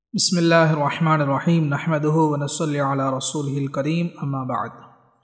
బిస్మిల్లాహ్ రహమాన్ రహీం నహ్మదుహు వనసల్లి అలా రసూల్హిల్ కరీం అమ్మా బాద్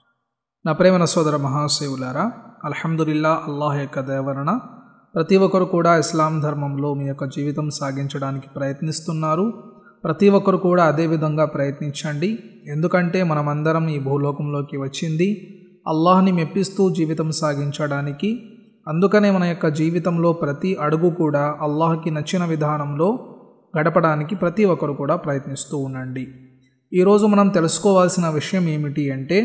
నా ప్రేమన సోదర మహాశివులారా అల్హమ్దుల్లా అల్లాహ్ యొక్క దేవరణ ప్రతి ఒక్కరు కూడా ఇస్లాం ధర్మంలో మీ యొక్క జీవితం సాగించడానికి ప్రయత్నిస్తున్నారు ప్రతి ఒక్కరు కూడా అదే విధంగా ప్రయత్నించండి ఎందుకంటే మనమందరం ఈ భూలోకంలోకి వచ్చింది అల్లాహ్ని మెప్పిస్తూ జీవితం సాగించడానికి అందుకనే మన యొక్క జీవితంలో ప్రతి అడుగు కూడా అల్లాహ్కి నచ్చిన విధానంలో గడపడానికి ప్రతి ఒక్కరు కూడా ప్రయత్నిస్తూ ఉండండి ఈరోజు మనం తెలుసుకోవాల్సిన విషయం ఏమిటి అంటే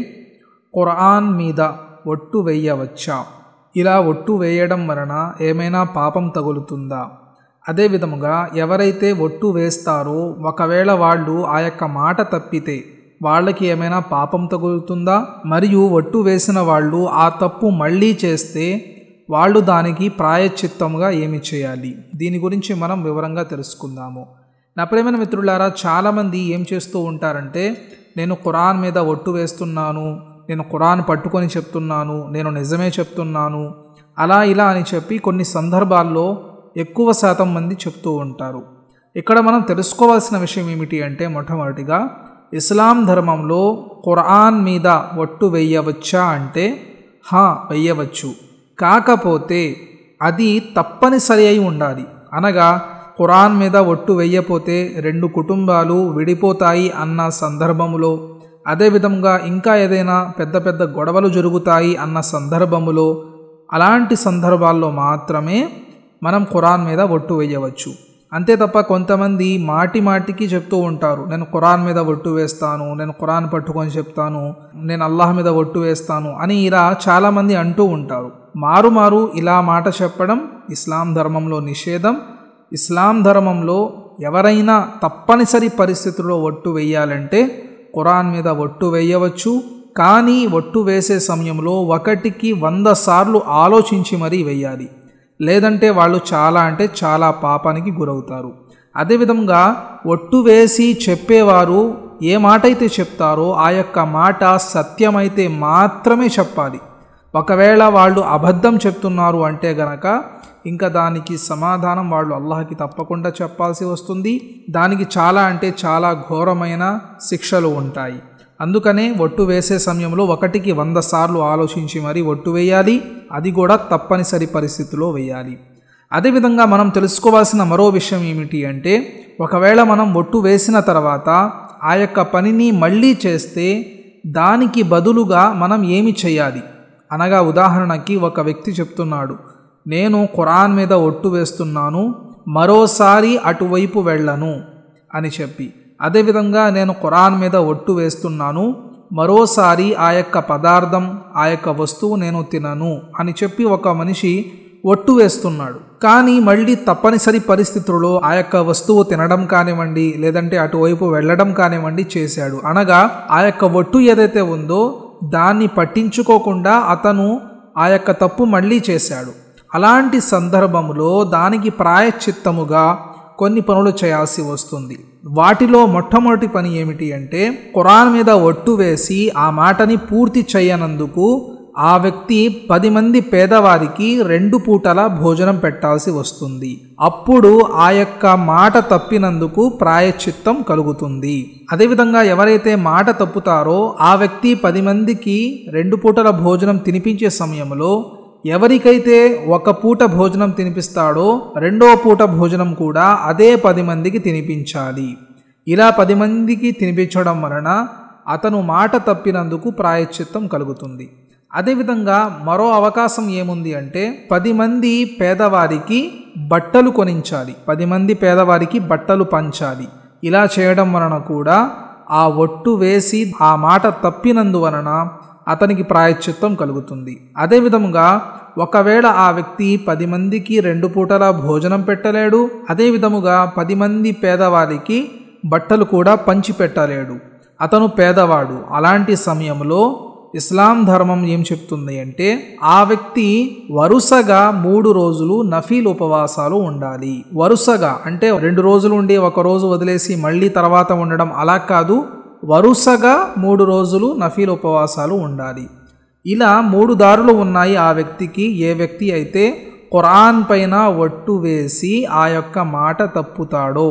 ఖురాన్ మీద ఒట్టు వేయవచ్చా ఇలా ఒట్టు వేయడం వలన ఏమైనా పాపం తగులుతుందా అదే విధముగా ఎవరైతే ఒట్టు వేస్తారో ఒకవేళ వాళ్ళు ఆ యొక్క మాట తప్పితే వాళ్ళకి ఏమైనా పాపం తగులుతుందా మరియు ఒట్టు వేసిన వాళ్ళు ఆ తప్పు మళ్ళీ చేస్తే వాళ్ళు దానికి ప్రాయశ్చిత్తముగా ఏమి చేయాలి దీని గురించి మనం వివరంగా తెలుసుకుందాము నా ప్రేమైన మిత్రులారా చాలామంది ఏం చేస్తూ ఉంటారంటే నేను ఖురాన్ మీద ఒట్టు వేస్తున్నాను నేను ఖురాన్ పట్టుకొని చెప్తున్నాను నేను నిజమే చెప్తున్నాను అలా ఇలా అని చెప్పి కొన్ని సందర్భాల్లో ఎక్కువ శాతం మంది చెప్తూ ఉంటారు ఇక్కడ మనం తెలుసుకోవాల్సిన విషయం ఏమిటి అంటే మొట్టమొదటిగా ఇస్లాం ధర్మంలో ఖురాన్ మీద ఒట్టు వేయవచ్చా అంటే హా వేయవచ్చు కాకపోతే అది తప్పనిసరి అయి ఉండాలి అనగా ఖురాన్ మీద ఒట్టు వెయ్యపోతే రెండు కుటుంబాలు విడిపోతాయి అన్న సందర్భములో అదేవిధంగా ఇంకా ఏదైనా పెద్ద పెద్ద గొడవలు జరుగుతాయి అన్న సందర్భములో అలాంటి సందర్భాల్లో మాత్రమే మనం ఖురాన్ మీద ఒట్టు వేయవచ్చు అంతే తప్ప కొంతమంది మాటి మాటికి చెప్తూ ఉంటారు నేను ఖురాన్ మీద ఒట్టు వేస్తాను నేను ఖురాన్ పట్టుకొని చెప్తాను నేను అల్లాహ్ మీద ఒట్టు వేస్తాను అని ఇలా చాలామంది అంటూ ఉంటారు మారు మారు ఇలా మాట చెప్పడం ఇస్లాం ధర్మంలో నిషేధం ఇస్లాం ధర్మంలో ఎవరైనా తప్పనిసరి పరిస్థితుల్లో ఒట్టు వేయాలంటే ఖురాన్ మీద ఒట్టు వేయవచ్చు కానీ ఒట్టు వేసే సమయంలో ఒకటికి వంద సార్లు ఆలోచించి మరీ వేయాలి లేదంటే వాళ్ళు చాలా అంటే చాలా పాపానికి గురవుతారు అదేవిధంగా ఒట్టు వేసి చెప్పేవారు ఏ మాట అయితే చెప్తారో ఆ యొక్క మాట సత్యమైతే మాత్రమే చెప్పాలి ఒకవేళ వాళ్ళు అబద్ధం చెప్తున్నారు అంటే గనక ఇంకా దానికి సమాధానం వాళ్ళు అల్లాహకి తప్పకుండా చెప్పాల్సి వస్తుంది దానికి చాలా అంటే చాలా ఘోరమైన శిక్షలు ఉంటాయి అందుకనే ఒట్టు వేసే సమయంలో ఒకటికి వంద సార్లు ఆలోచించి మరీ ఒట్టు వేయాలి అది కూడా తప్పనిసరి పరిస్థితిలో వేయాలి అదేవిధంగా మనం తెలుసుకోవాల్సిన మరో విషయం ఏమిటి అంటే ఒకవేళ మనం ఒట్టు వేసిన తర్వాత ఆ యొక్క పనిని మళ్ళీ చేస్తే దానికి బదులుగా మనం ఏమి చేయాలి అనగా ఉదాహరణకి ఒక వ్యక్తి చెప్తున్నాడు నేను ఖురాన్ మీద ఒట్టు వేస్తున్నాను మరోసారి అటువైపు వెళ్ళను అని చెప్పి అదేవిధంగా నేను ఖురాన్ మీద ఒట్టు వేస్తున్నాను మరోసారి ఆ యొక్క పదార్థం ఆ యొక్క వస్తువు నేను తినను అని చెప్పి ఒక మనిషి ఒట్టు వేస్తున్నాడు కానీ మళ్ళీ తప్పనిసరి పరిస్థితుల్లో ఆ యొక్క వస్తువు తినడం కానివ్వండి లేదంటే అటువైపు వెళ్ళడం కానివ్వండి చేశాడు అనగా ఆ యొక్క ఒట్టు ఏదైతే ఉందో దాన్ని పట్టించుకోకుండా అతను ఆ యొక్క తప్పు మళ్ళీ చేశాడు అలాంటి సందర్భంలో దానికి ప్రాయశ్చిత్తముగా కొన్ని పనులు చేయాల్సి వస్తుంది వాటిలో మొట్టమొదటి పని ఏమిటి అంటే ఖురాన్ మీద ఒట్టు వేసి ఆ మాటని పూర్తి చేయనందుకు ఆ వ్యక్తి పది మంది పేదవారికి రెండు పూటల భోజనం పెట్టాల్సి వస్తుంది అప్పుడు ఆ యొక్క మాట తప్పినందుకు ప్రాయశ్చిత్తం కలుగుతుంది అదేవిధంగా ఎవరైతే మాట తప్పుతారో ఆ వ్యక్తి పది మందికి రెండు పూటల భోజనం తినిపించే సమయంలో ఎవరికైతే ఒక పూట భోజనం తినిపిస్తాడో రెండో పూట భోజనం కూడా అదే పది మందికి తినిపించాలి ఇలా పది మందికి తినిపించడం వలన అతను మాట తప్పినందుకు ప్రాయశ్చిత్తం కలుగుతుంది అదేవిధంగా మరో అవకాశం ఏముంది అంటే పది మంది పేదవారికి బట్టలు కొనించాలి పది మంది పేదవారికి బట్టలు పంచాలి ఇలా చేయడం వలన కూడా ఆ ఒట్టు వేసి ఆ మాట తప్పినందువలన అతనికి ప్రాయశ్చిత్తం కలుగుతుంది అదేవిధముగా ఒకవేళ ఆ వ్యక్తి పది మందికి రెండు పూటల భోజనం పెట్టలేడు అదే విధముగా పది మంది పేదవారికి బట్టలు కూడా పంచి పెట్టలేడు అతను పేదవాడు అలాంటి సమయంలో ఇస్లాం ధర్మం ఏం చెప్తుంది అంటే ఆ వ్యక్తి వరుసగా మూడు రోజులు నఫీల్ ఉపవాసాలు ఉండాలి వరుసగా అంటే రెండు రోజులు ఉండి ఒక రోజు వదిలేసి మళ్ళీ తర్వాత ఉండడం అలా కాదు వరుసగా మూడు రోజులు నఫీల్ ఉపవాసాలు ఉండాలి ఇలా మూడు దారులు ఉన్నాయి ఆ వ్యక్తికి ఏ వ్యక్తి అయితే ఖురాన్ పైన ఒట్టు వేసి ఆ యొక్క మాట తప్పుతాడో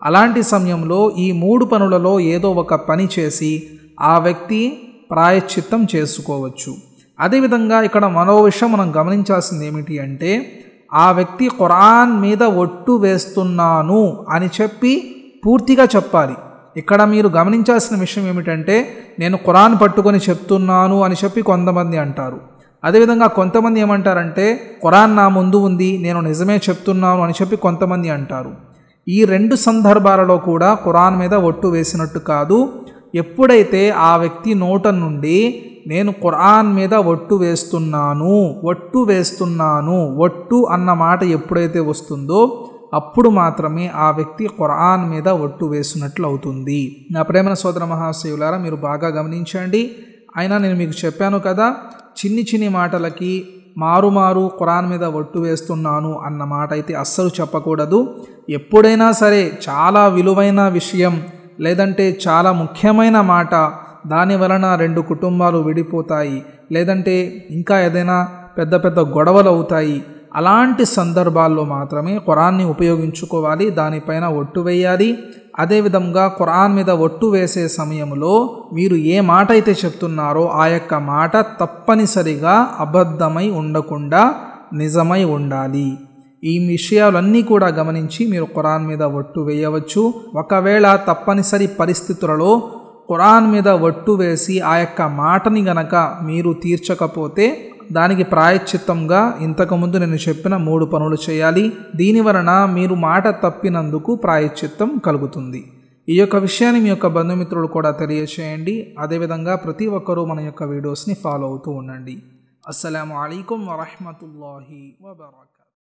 అలాంటి సమయంలో ఈ మూడు పనులలో ఏదో ఒక పని చేసి ఆ వ్యక్తి ప్రాయశ్చిత్తం చేసుకోవచ్చు అదేవిధంగా ఇక్కడ మరో విషయం మనం గమనించాల్సింది ఏమిటి అంటే ఆ వ్యక్తి ఖురాన్ మీద ఒట్టు వేస్తున్నాను అని చెప్పి పూర్తిగా చెప్పాలి ఇక్కడ మీరు గమనించాల్సిన విషయం ఏమిటంటే నేను ఖురాన్ పట్టుకొని చెప్తున్నాను అని చెప్పి కొంతమంది అంటారు అదేవిధంగా కొంతమంది ఏమంటారంటే ఖురాన్ నా ముందు ఉంది నేను నిజమే చెప్తున్నాను అని చెప్పి కొంతమంది అంటారు ఈ రెండు సందర్భాలలో కూడా ఖురాన్ మీద ఒట్టు వేసినట్టు కాదు ఎప్పుడైతే ఆ వ్యక్తి నోట నుండి నేను ఖురాన్ మీద ఒట్టు వేస్తున్నాను ఒట్టు వేస్తున్నాను ఒట్టు అన్న మాట ఎప్పుడైతే వస్తుందో అప్పుడు మాత్రమే ఆ వ్యక్తి ఖురాన్ మీద ఒట్టు వేసినట్లు అవుతుంది నా ప్రేమ సోదర మహాశివులారా మీరు బాగా గమనించండి అయినా నేను మీకు చెప్పాను కదా చిన్ని చిన్ని మాటలకి మారు మారు ఖురాన్ మీద ఒట్టు వేస్తున్నాను అన్న మాట అయితే అస్సలు చెప్పకూడదు ఎప్పుడైనా సరే చాలా విలువైన విషయం లేదంటే చాలా ముఖ్యమైన మాట దాని వలన రెండు కుటుంబాలు విడిపోతాయి లేదంటే ఇంకా ఏదైనా పెద్ద పెద్ద గొడవలు అవుతాయి అలాంటి సందర్భాల్లో మాత్రమే ఖురాన్ని ఉపయోగించుకోవాలి దానిపైన ఒట్టు వేయాలి అదేవిధంగా ఖురాన్ మీద ఒట్టు వేసే సమయంలో మీరు ఏ మాట అయితే చెప్తున్నారో ఆ యొక్క మాట తప్పనిసరిగా అబద్ధమై ఉండకుండా నిజమై ఉండాలి ఈ విషయాలన్నీ కూడా గమనించి మీరు ఖురాన్ మీద ఒట్టు వేయవచ్చు ఒకవేళ తప్పనిసరి పరిస్థితులలో ఖురాన్ మీద ఒట్టు వేసి ఆ యొక్క మాటని గనక మీరు తీర్చకపోతే దానికి ప్రాయశ్చిత్తంగా ఇంతకుముందు నేను చెప్పిన మూడు పనులు చేయాలి దీని వలన మీరు మాట తప్పినందుకు ప్రాయశ్చిత్తం కలుగుతుంది ఈ యొక్క విషయాన్ని మీ యొక్క బంధుమిత్రులు కూడా తెలియచేయండి అదేవిధంగా ప్రతి ఒక్కరూ మన యొక్క వీడియోస్ని ఫాలో అవుతూ ఉండండి అస్సలం అయికం వరహమతుల్లాహి వబర్కాతు